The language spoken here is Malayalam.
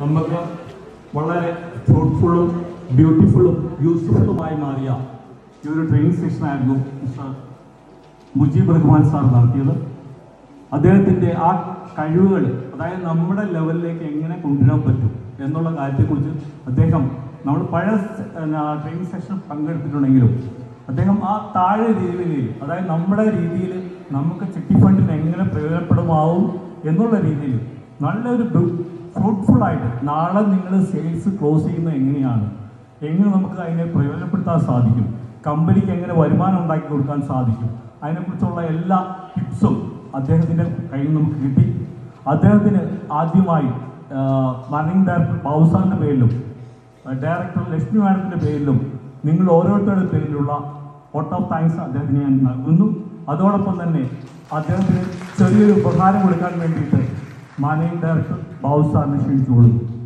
നമുക്ക് വളരെ ഫ്രൂട്ട്ഫുള്ളും ബ്യൂട്ടിഫുള്ളും യൂസ്ഫുള്ളുമായി മാറിയ ഈ ഒരു ട്രെയിനിങ് സെഷനായിരുന്നു മിസ്റ്റർ മുജീബ് റഹ്മാൻ സാർ നടത്തിയത് അദ്ദേഹത്തിൻ്റെ ആ കഴിവുകൾ അതായത് നമ്മുടെ ലെവലിലേക്ക് എങ്ങനെ കൊണ്ടുവരാൻ പറ്റും എന്നുള്ള കാര്യത്തെക്കുറിച്ച് അദ്ദേഹം നമ്മൾ പഴയ ട്രെയിനിങ് സെഷൻ പങ്കെടുത്തിട്ടുണ്ടെങ്കിലും അദ്ദേഹം ആ താഴെ രീതിയിൽ അതായത് നമ്മുടെ രീതിയിൽ നമുക്ക് ചിട്ടി ഫണ്ടിന് എങ്ങനെ പ്രയോജനപ്പെടുമാവും എന്നുള്ള രീതിയിൽ നല്ലൊരു ഫ്രൂട്ട്ഫുൾ ആയിട്ട് നാളെ നിങ്ങൾ സെയിൽസ് ക്ലോസ് ചെയ്യുന്നത് എങ്ങനെയാണ് എങ്ങനെ നമുക്ക് അതിനെ പ്രയോജനപ്പെടുത്താൻ സാധിക്കും കമ്പനിക്ക് എങ്ങനെ വരുമാനം ഉണ്ടാക്കി കൊടുക്കാൻ സാധിക്കും അതിനെക്കുറിച്ചുള്ള എല്ലാ ടിപ്സും അദ്ദേഹത്തിൻ്റെ കയ്യിൽ നിന്ന് നമുക്ക് കിട്ടി അദ്ദേഹത്തിന് ആദ്യമായി മാനേജിംഗ് ഡയറക്ടർ ബാബുസാറിൻ്റെ പേരിലും ഡയറക്ടർ ലക്ഷ്മി മാഡത്തിൻ്റെ പേരിലും നിങ്ങൾ ഓരോരുത്തരുടെ പേരിലുള്ള വോട്ട് ഓഫ് താങ്ക്സ് അദ്ദേഹത്തിന് ഞാൻ നൽകുന്നു അതോടൊപ്പം തന്നെ അദ്ദേഹത്തിന് ചെറിയൊരു ഉപഹാരം കൊടുക്കാൻ വേണ്ടിയിട്ട് മാനേജിംഗ് ഡയറക്ടർ ബാബു സാറിനെ ക്ഷണിച്ചു കൊടുക്കുന്നു